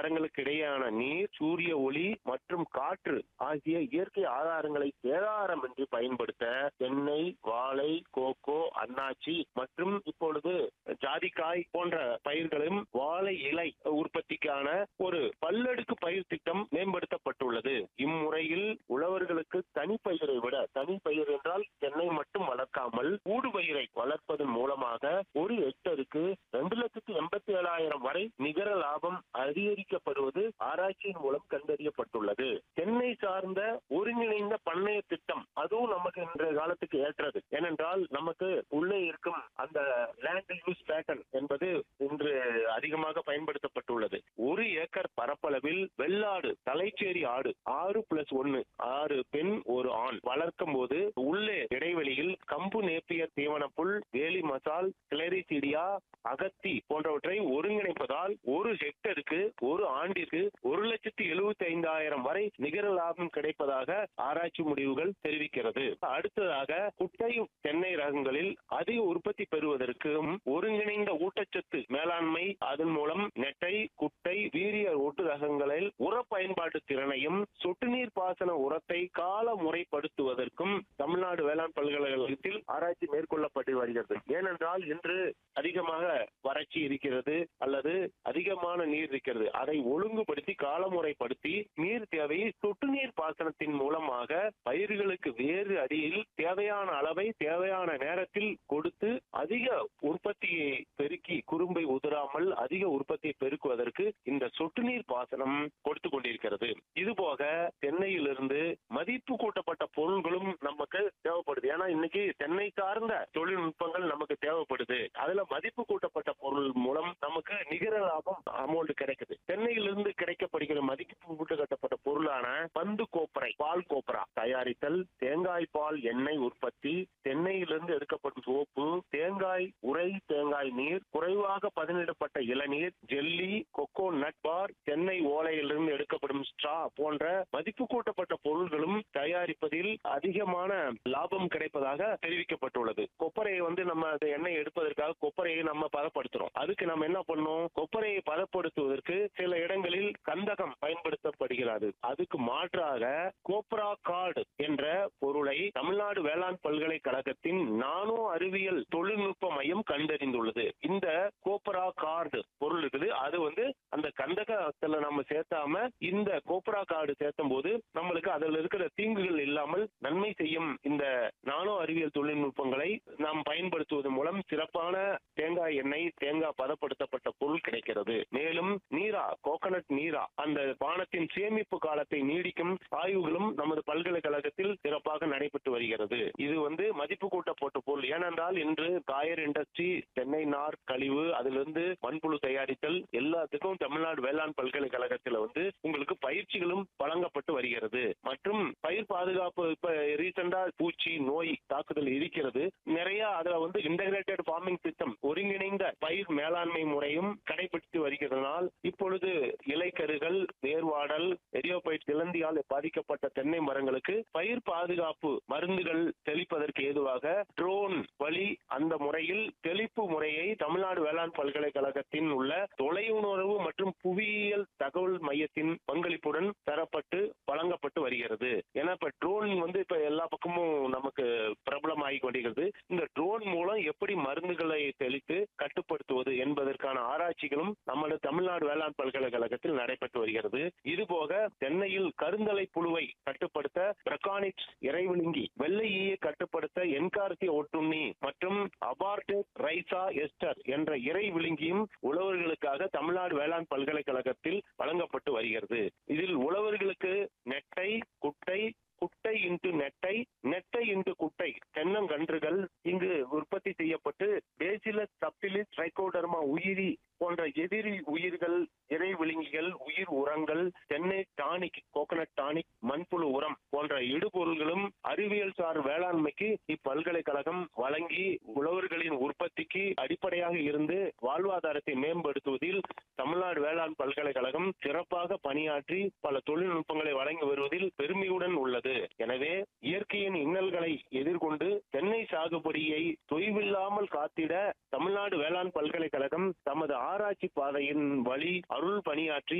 மரங்களுக்கு இடையேயான நீர் சூரிய ஒளி மற்றும் காற்று ஆகிய இயற்கை ஆதாரங்களை சேதாரமின்றி பயன்படுத்த தென்னை வாழை கோகோ அன்னாச்சி மற்றும் இப்பொழுது ஜாதிக்காய் போன்ற பயிர்களும் வாழை இலை உற்பத்திக்கான ஒரு பல்லடுக்கு பயிர் திட்டம் மேம்படுத்தப்பட்டுள்ளது இம்முறையில் உழவர்களுக்கு தனிப்பயிரை விட தனி பயிர் என்றால் தென்னை மட்டும் வளர்க்காமல் ஊடுபயிரை வளர்ப்பதன் மூலமாக ஒரு ஹெக்டருக்கு ரெண்டு லட்சத்தி எண்பத்தி ஏழாயிரம் வரை நிகர லாபம் அதிகரிக்கப்படுவது ஆராய்ச்சியின் மூலம் கண்டறியப்பட்டுள்ளது தென்னை சார்ந்த ஒருங்கிணைந்த பண்ணைய திட்டம் அதுவும் நமக்கு இன்றைய காலத்துக்கு ஏற்றது ஏனென்றால் நமக்கு உள்ளே இருக்கும் அந்த லேண்ட் யூஸ் பேட்டர்ன் என்பது இன்று அதிகமாக பயன்படுத்தப்பட்டுள்ளது ஒரு ஏக்கர் பரப்பளவில் வெள்ளாடு தலைச்சேரி ஆடு ஆறு பிளஸ் ஒன்னு ஆறு பெண் ஒரு ஆண் வளர்க்கும் போது உள்ளே இடைவெளியில் கம்பு நேப்பியர் தீவனப்புல் வேலி மசால் கிளரிசீடியா அகத்தி போன்றவற்றை ஒருங்கிணைப்பதால் ஒரு ஹெக்டருக்கு ஒரு ஆண்டிற்கு ஒரு லட்சத்தி எழுபத்தி ஐந்தாயிரம் வரை நிகர லாபம் கிடைப்பதாக ஆராய்ச்சி முடிவுகள் தெரிவிக்கிறது அடுத்ததாக குட்டை தென்னை ரகங்களில் அதிக உற்பத்தி பெறுவதற்கும் ஒருங்கிணைந்த ஊட்டச்சத்து மேலாண்மை அதன் மூலம் நெட்டை குட்டை வீரிய ஒட்டு ரகங்களில் உர பயன்பாட்டு திறனையும் சொட்டு நீர் பாசன உரத்தை கால முறைப்படுத்துவதற்கும் தமிழ்நாடு வேளாண் பல்கலைக்கழகத்தில் ஆராய்ச்சி மேற்கொள்ளப்பட்டு வருகிறது ஏனென்றால் இன்று அதிகமாக வறட்சி இருக்கிறது அல்லது அதிகமான நீர் இருக்கிறது அதை ஒழுங்குபடுத்தி காலமுறைப்படுத்தி நீர் தேவையை சொட்டு நீர் பாசனத்தின் மூலமாக பயிர்களுக்கு வேறு அடியில் தேவையான அளவை தேவையான நேரத்தில் கொடுத்து அதிக உற்பத்தியை பெருக்கி குறும்பை உதிராமல் அதிக உற்பத்தியை பெருக்குவதற்கு இந்த சொட்டு நீர் பாசனம் கொடுத்து கொண்டிருக்கிறது இதுபோக தென்னையிலிருந்து மதிப்பு கூட்டப்பட்ட பொருள்களும் நமக்கு தேவைப்படுது ஏன்னா இன்னைக்கு தென்னை சார்ந்த தொழில்நுட்பங்கள் நமக்கு தேவைப்படுது அதுல மதிப்பு கூட்டப்பட்ட பொருள் மூலம் நமக்கு நிகர லாபம் அமௌண்ட் கிடைக்குது தென்னையிலிருந்து கிடைக்கப்படுகிற மதிப்பு கூட்டப்பட்ட பொருளான பந்து கோப்பரை பால் கோப்பரா தயாரித்தல் தேங்காய் பால் எண்ணெய் உற்பத்தி தென்னையிலிருந்து எடுக்கப்படும் சோப்பு தேங்காய் உரை தேங்காய் நீர் குறைவாக பதனிடப்பட்ட இளநீர் ஜெல்லி கொக்கோ நட் பார் தென்னை ஓலையிலிருந்து எடுக்கப்படும் ஸ்ட்ரா போன்ற மதிப்பு கூட்டப்பட்ட பொருள்களும் தயாரிப்பதில் அதிகமான லாபம் கிடைப்பதாக தெரிவிக்கப்பட்டுள்ளது கொப்பரையை வந்து நம்ம அந்த எண்ணெய் எடுப்பதற்காக கொப்பரையை நம்ம பதப்படுத்துறோம் அதுக்கு நம்ம என்ன பண்ணோம் கொப்பரையை பதப்படுத்துவதற்கு சில இடங்களில் கந்தகம் பயன்படுத்தப்படுகிறது அதுக்கு மாற்றாக கோப்ரா கார்டு என்ற பொருளை தமிழ்நாடு வேளாண் பல்கலைக்கழகத்தின் நானோ அறிவியல் தொழில்நுட்ப மையம் கண்டறிந்துள்ளது இந்த கோப்ரா கார்டு பொருள் இருக்குது அது வந்து அந்த கந்தகத்துல நம்ம சேர்த்தாம இந்த கோப்ரா கார்டு சேர்த்தும் போது நம்மளுக்கு அதுல இருக்கிற தீங்குகள் இல்லாமல் நன்மை செய்யும் இந்த நானோ அறிவியல் தொழில்நுட்பங்களை நாம் பயன்படுத்துவதன் மூலம் சிறப்பான தேங்காய் எண்ணெய் தேங்காய் பதப்படுத்தப்பட்ட பொருள் கிடைக்கிறது மேலும் நீரா கோகனட் நீரா அந்த பானத்தின் சேமிப்பு காலத்தை நீடிக்கும் ஆய்வுகளும் நமது பல்கலைக்கழகத்தில் சிறப்பாக நடைபெற்று வருகிறது இது வந்து மதிப்பு கூட்டப்பட்ட பொருள் ஏனென்றால் இன்று காயர் இண்டஸ்ட்ரி தென்னை நார் கழிவு அதிலிருந்து மண்புழு தயாரித்தல் எல்லாத்துக்கும் தமிழ்நாடு வேளாண் பல்கலைக்கழகத்தில் வந்து உங்களுக்கு பயிற்சிகளும் வழங்கப்பட்டு வருகிறது மற்றும் பயிர் பாதுகாப்பு இப்ப ரீசெண்டா பூச்சி நோய் தாக்குதல் இருக்கிறது நிறைய அதுல வந்து இன்டகிரேட்டட் ஃபார்மிங் சிஸ்டம் ஒருங்கிணைந்த பயிர் மேலாண்மை முறையும் கடைபிடித்து வருகிறதனால் இப்பொழுது இலைக்கருகள் வேர்வாடல் எரியோபைட் சிலந்தியால் பாதிக்கப்பட்ட தென்னை மரங்களுக்கு பயிர் பாதுகாப்பு மருந்துகள் தெளிப்பதற்கு ஏதுவாக ட்ரோன் வழி அந்த முறையில் தெளிப்பு முறையை தமிழ்நாடு வேளாண் பல்கலைக்கழகத்தின் உள்ள தொலையுணர்வு மற்றும் புவியியல் தகவல் மையத்தின் பங்களிப்புடன் தரப்பட்டு வழங்கப்பட்டு வருகிறது ஏன்னா இப்ப ட்ரோன் வந்து இப்ப எல்லா பக்கமும் நமக்கு பிரபலமாகி கொண்டிருக்கிறது இந்த ட்ரோன் மூலம் எப்படி மருந்துகளை தெளித்து கட்டுப்படுத்துவது என்பதற்கான ஆராய்ச்சிகளும் நமது தமிழ்நாடு வேளாண் பல்கலைக்கழகத்தில் நடைபெற்று வருகிறது இதுபோக தென்னையில் கருந்தலை புழுவை கட்டுப்படுத்த பிரகானிக்ஸ் இறைவிழுங்கி வெள்ளை ஈயை கட்டுப்படுத்த என்கார்சி ஒட்டுண்ணி மற்றும் அபார்ட் ரைசா எஸ்டர் என்ற இறை விழுங்கியும் உழவர்களுக்காக தமிழ்நாடு வேளாண் பல்கலைக்கழகத்தில் வழங்கப்பட்டு வருகிறது இதில் உழவர்களுக்கு நெட்டை குட்டை குட்டை இன்டு நெட்டை நெட்டை இன்டு குட்டை தென்னங்கன்றுகள் இங்கு உற்பத்தி செய்யப்பட்டு பேசிலஸ் சப்டிலிஸ் ட்ரைகோடர்மா உயிரி போன்ற எதிரி உயிர்கள் இறை விழுங்கிகள் உயிர் உரங்கள் தென்னை டானிக் கோகனட் டானிக் மண்புழு உரம் போன்ற இடுபொருள்களும் அறிவியல் சார் வேளாண்மைக்கு இப்பல்கலைக்கழகம் வழங்கி உழவர்களின் உற்பத்திக்கு அடிப்படையாக இருந்து வாழ்வாதாரத்தை மேம்படுத்துவதில் தமிழ்நாடு வேளாண் பல்கலைக்கழகம் சிறப்பாக பணியாற்றி பல தொழில்நுட்பங்களை வழங்கி வருவதில் பெருமையுடன் உள்ளது எனவே இயற்கையின் இன்னல்களை எதிர்கொண்டு தென்னை சாகுபடியை தொய்வில்லாமல் காத்திட தமிழ்நாடு வேளாண் பல்கலைக்கழகம் தமது ஆராய்ச்சி பாதையின் வழி அருள் பணியாற்றி